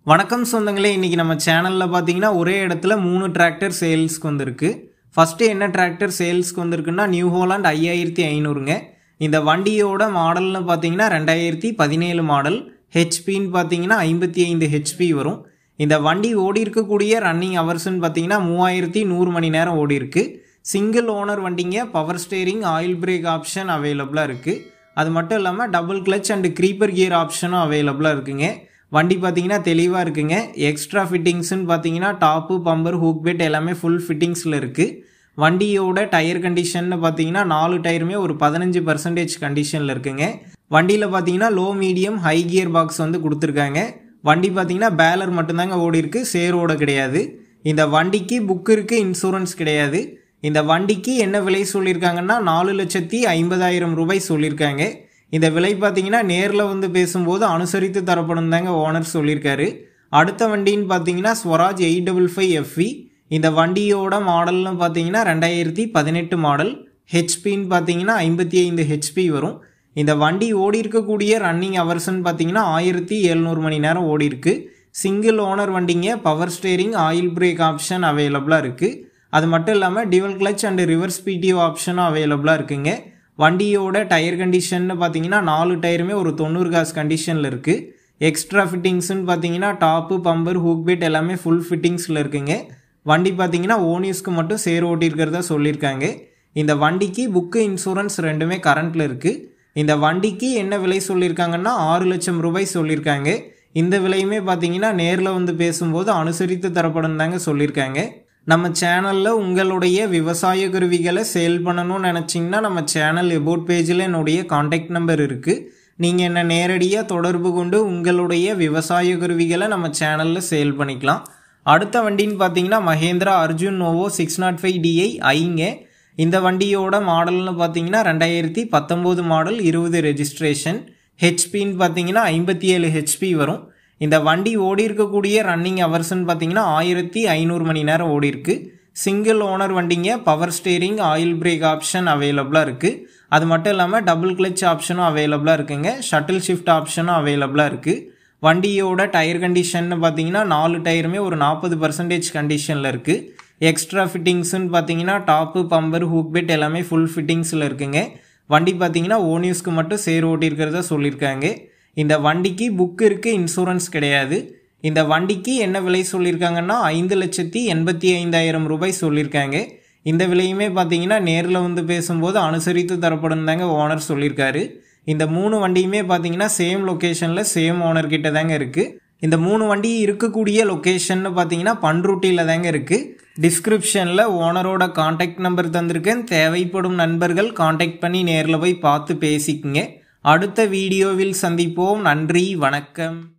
வணக்கம் சொந்தங்களே இன்றைக்கி நம்ம சேனலில் பார்த்தீங்கன்னா ஒரே இடத்துல மூணு டிராக்டர் சேல்ஸ்க்கு வந்திருக்கு ஃபஸ்ட்டு என்ன டிராக்டர் சேல்ஸ்க்கு வந்திருக்குன்னா நியூ ஹோலாண்ட் ஐயாயிரத்தி ஐநூறுங்க இந்த வண்டியோட மாடல்னு பார்த்தீங்கன்னா ரெண்டாயிரத்தி பதினேழு மாடல் ஹெச்பின்னு பார்த்தீங்கன்னா ஐம்பத்தி ஐந்து ஹெச்பி வரும் இந்த வண்டி ஓடி இருக்கக்கூடிய ரன்னிங் ஹவர்ஸ்னு பார்த்தீங்கன்னா மூவாயிரத்தி நூறு மணி நேரம் ஓடி இருக்கு சிங்கிள் ஓனர் வண்டிங்க power steering oil brake option அவைலபிளாக இருக்குது அது மட்டும் இல்லாமல் double clutch and creeper gear ஆப்ஷனும் அவைலபிளாக இருக்குங்க வண்டி பார்த்தீங்கன்னா தெளிவாக இருக்குங்க எக்ஸ்ட்ரா ஃபிட்டிங்ஸ்னு பார்த்தீங்கன்னா டாப்பு பம்பர் ஹூக் பெட் எல்லாமே ஃபுல் ஃபிட்டிங்ஸில் இருக்குது வண்டியோட டயர் கண்டிஷன்னு பார்த்தீங்கன்னா நாலு டயருமே ஒரு பதினஞ்சு பர்சன்டேஜ் கண்டிஷனில் இருக்குங்க வண்டியில் பார்த்தீங்கன்னா low medium high gear box வந்து கொடுத்துருக்காங்க வண்டி பார்த்தீங்கன்னா பேலர் மட்டும்தாங்க ஓடி இருக்கு சேரோட கிடையாது இந்த வண்டிக்கு புக் இருக்குது இன்சூரன்ஸ் கிடையாது இந்த வண்டிக்கு என்ன விலை சொல்லியிருக்காங்கன்னா நாலு லட்சத்தி ஐம்பதாயிரம் ரூபாய் சொல்லியிருக்காங்க இந்த விலை பார்த்தீங்கன்னா நேரில் வந்து பேசும்போது அனுசரித்து தரப்படும் தாங்க ஓனர் சொல்லியிருக்காரு அடுத்த வண்டின்னு பார்த்தீங்கன்னா Swaraj eight double five FE இந்த வண்டியோட மாடல்னு பார்த்தீங்கன்னா ரெண்டாயிரத்தி பதினெட்டு மாடல் ஹெச்பின்னு பார்த்தீங்கன்னா ஐம்பத்தி ஐந்து ஹெச்பி வரும் இந்த வண்டி ஓடி இருக்கக்கூடிய ரன்னிங் ஹவர்ஸ்ன்னு பார்த்தீங்கன்னா ஆயிரத்தி எழுநூறு மணி நேரம் ஓடி இருக்கு சிங்கிள் ஓனர் வண்டிங்க power steering oil brake option அவைலபிளாக இருக்குது அது மட்டும் இல்லாமல் dual clutch and reverse PTO ஆப்ஷனும் அவைலபிளாக இருக்குங்க வண்டியோட டயர் கண்டிஷன்னு பார்த்தீங்கன்னா நாலு டயருமே ஒரு தொண்ணூறு காசு கண்டிஷனில் இருக்குது எக்ஸ்ட்ரா ஃபிட்டிங்ஸ்னு பார்த்தீங்கன்னா டாப்பு பம்பர் ஹூக் பெட் எல்லாமே ஃபுல் ஃபிட்டிங்ஸில் இருக்குங்க வண்டி பார்த்தீங்கன்னா ஓனியூஸ்க்கு மட்டும் சேர் ஓட்டியிருக்கிறதா சொல்லியிருக்காங்க இந்த வண்டிக்கு புக்கு இன்சூரன்ஸ் ரெண்டுமே கரண்ட்டில் இருக்குது இந்த வண்டிக்கு என்ன விலை சொல்லியிருக்காங்கன்னா ஆறு லட்சம் ரூபாய் சொல்லியிருக்காங்க இந்த விலையுமே பார்த்தீங்கன்னா நேரில் வந்து பேசும்போது அனுசரித்து தரப்படும் தாங்க சொல்லியிருக்காங்க நம்ம சேனலில் உங்களுடைய விவசாய கருவிகளை சேல் பண்ணணும்னு நினச்சிங்கன்னா நம்ம சேனல் எபோட் பேஜில் என்னுடைய காண்டாக்ட் நம்பர் இருக்குது நீங்கள் என்னை நேரடியாக தொடர்பு கொண்டு உங்களுடைய விவசாய கருவிகளை நம்ம சேனலில் சேல் பண்ணிக்கலாம் அடுத்த வண்டின்னு பார்த்தீங்கன்னா Mahindra Arjun Novo six naught five DI ஐங்க இந்த வண்டியோட மாடல்னு பார்த்தீங்கன்னா ரெண்டாயிரத்தி பத்தொம்போது மாடல் இருபது ரெஜிஸ்ட்ரேஷன் ஹெச்பின்னு பார்த்தீங்கன்னா ஐம்பத்தி ஏழு ஹெச்பி வரும் இந்த வண்டி ஓடி இருக்கக்கூடிய ரன்னிங் ஹவர்ஸ்ன்னு பார்த்தீங்கன்னா ஆயிரத்தி ஐநூறு மணி நேரம் ஓடி இருக்கு சிங்கிள் ஓனர் வண்டிங்க power steering oil brake option அவைலபிளாக இருக்குது அது மட்டும் இல்லாமல் டபுள் கிளச் ஆப்ஷனும் அவைலபிளாக இருக்குங்க ஷட்டில் ஷிஃப்ட் ஆப்ஷனும் அவைலபிளாக இருக்குது வண்டியோட டயர் கண்டிஷன்னு பார்த்தீங்கன்னா நாலு டயருமே ஒரு நாற்பது பர்சன்டேஜ் கண்டிஷனில் இருக்குது எக்ஸ்ட்ரா ஃபிட்டிங்ஸ்னு பார்த்தீங்கன்னா டாப்பு பம்பர் ஹூக் பெட் எல்லாமே ஃபுல் ஃபிட்டிங்ஸில் இருக்குங்க வண்டி பார்த்தீங்கன்னா ஓனியூஸ்க்கு மட்டும் சேர் ஓட்டியிருக்கிறதா சொல்லியிருக்காங்க இந்த வண்டிக்கு புக் இருக்குது இன்சூரன்ஸ் கிடையாது இந்த வண்டிக்கு என்ன விலை சொல்லியிருக்காங்கன்னா ஐந்து லட்சத்தி எண்பத்தி ஐந்தாயிரம் ரூபாய் சொல்லியிருக்காங்க இந்த விலையுமே பார்த்தீங்கன்னா நேரில் வந்து பேசும்போது அனுசரித்து தரப்படும் தாங்க ஓனர் சொல்லியிருக்காரு இந்த மூணு வண்டியுமே பார்த்தீங்கன்னா சேம் லொக்கேஷனில் சேம் ஓனர் கிட்ட தாங்க இருக்குது இந்த மூணு வண்டி இருக்கக்கூடிய லொக்கேஷன்னு பார்த்தீங்கன்னா பன்ருட்டியில் தாங்க இருக்குது டிஸ்கிரிப்ஷனில் ஓனரோட காண்டாக்ட் நம்பர் தந்திருக்கேன் தேவைப்படும் நண்பர்கள் காண்டாக்ட் பண்ணி நேரில் போய் பார்த்து பேசிக்குங்க அடுத்த வீடியோவில் சந்திப்போம் நன்றி வணக்கம்